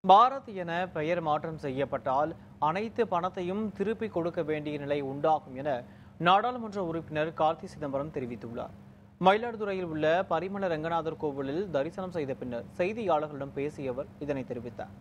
பாரத் என பெயர் மாற்றம் செய்யப்பட்டால் அனைத்து பணத்தையும் திருப்பிக் கொடுக்க வேண்டிய நிலை உண்டாகும் என நாடாளுமன்ற உறுப்பினர் கார்த்தி சிதம்பரம் தெரிவித்துள்ளார் மயிலாடுதுறையில் உள்ள பரிமள ரங்கநாதர் கோவிலில் தரிசனம் செய்த பின்னர் செய்தியாளர்களிடம் பேசிய அவர் இதனை தெரிவித்தார்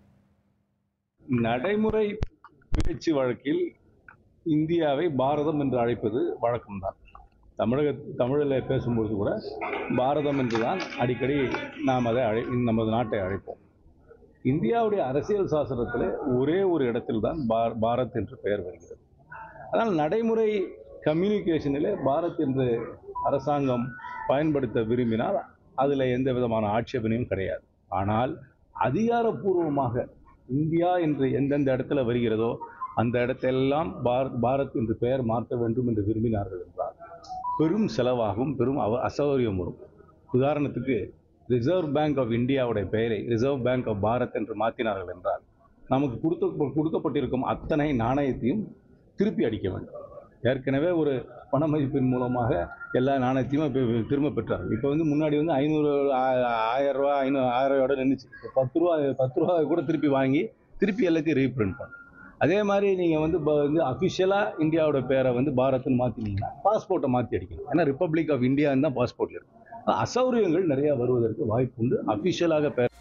நடைமுறை பேச்சு வழக்கில் இந்தியாவை பாரதம் என்று அழைப்பது வழக்கம்தான் தமிழக தமிழில் பேசும்போது கூட பாரதம் என்று தான் அடிக்கடி நாம் அதை அழை நமது நாட்டை அழைப்போம் இந்தியாவுடைய அரசியல் சாசனத்தில் ஒரே ஒரு இடத்தில் தான் பார் பாரத் என்று பெயர் வருகிறது ஆனால் நடைமுறை கம்யூனிகேஷனில் பாரத் என்று அரசாங்கம் பயன்படுத்த விரும்பினால் அதில் எந்த விதமான ஆட்சேபனையும் கிடையாது ஆனால் அதிகாரப்பூர்வமாக இந்தியா என்று எந்தெந்த இடத்துல வருகிறதோ அந்த இடத்தெல்லாம் பாரத் பாரத் என்று பெயர் மாற்ற வேண்டும் என்று விரும்பினார்கள் என்றால் பெரும் செலவாகும் பெரும் அவ அசௌகரியம் வரும் உதாரணத்துக்கு ரிசர்வ் பேங்க் ஆஃப் இந்தியாவுடைய பெயரை ரிசர்வ் பேங்க் ஆஃப் பாரத் என்று மாற்றினார்கள் என்றால் நமக்கு கொடுத்த கொடுக்கப்பட்டிருக்கும் அத்தனை நாணயத்தையும் திருப்பி அடிக்க வேண்டும் ஏற்கனவே ஒரு பண மதிப்பின் மூலமாக எல்லா நாணயத்தையும் இப்போ திரும்ப பெற்றார்கள் இப்போ வந்து முன்னாடி வந்து ஐநூறு ஆ- ஆயிரம் ரூபா ஐநூறு ஆயிரம் ரூபாயோட நின்றுச்சு இப்போ பத்து ரூபா பத்து ரூபா கூட திருப்பி வாங்கி திருப்பி எல்லாத்தையும் ரீப்ரிண்ட் பண்ணணும் அதே மாதிரி நீங்கள் வந்து இப்போ வந்து அஃபிஷியலாக இந்தியாவோட பேரை வந்து பாரத்னு மாற்றினீங்கன்னா பாஸ்போர்ட்டை மாற்றி அடிக்கணும் ஏன்னா ரிப்பப்ளிக் ஆஃப் இந்தியான்னு தான் பாஸ்போர்ட்டில் இருக்கும் அசௌகரியங்கள் நிறையா வருவதற்கு வாய்ப்பு உண்டு அஃபிஷியலாக பேர்